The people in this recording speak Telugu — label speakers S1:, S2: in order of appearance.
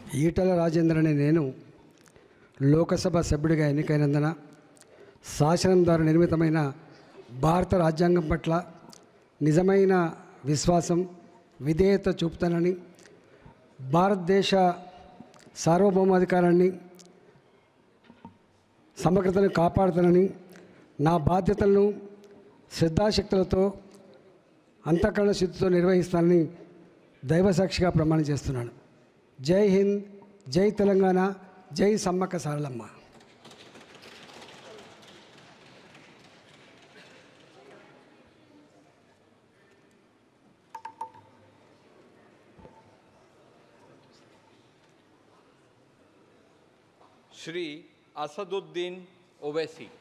S1: ఈటల రాజేంద్ర అనే నేను లోకసభ సభ్యుడిగా ఎన్నికైనందున శాసనం ద్వారా నిర్మితమైన భారత రాజ్యాంగం పట్ల నిజమైన విశ్వాసం విధేయత చూపుతానని భారతదేశ సార్వభౌమాధికారాన్ని సమగ్రతను కాపాడుతానని నా బాధ్యతలను శ్రద్ధాశక్తులతో అంతఃకరణ శుద్ధితో నిర్వహిస్తానని దైవసాక్షిగా ప్రమాణం చేస్తున్నాను జై హింద్ జై తెలంగాణ జై సమ్మక్క సారలమ్మ
S2: श्री असदुद्दीन ओवैसी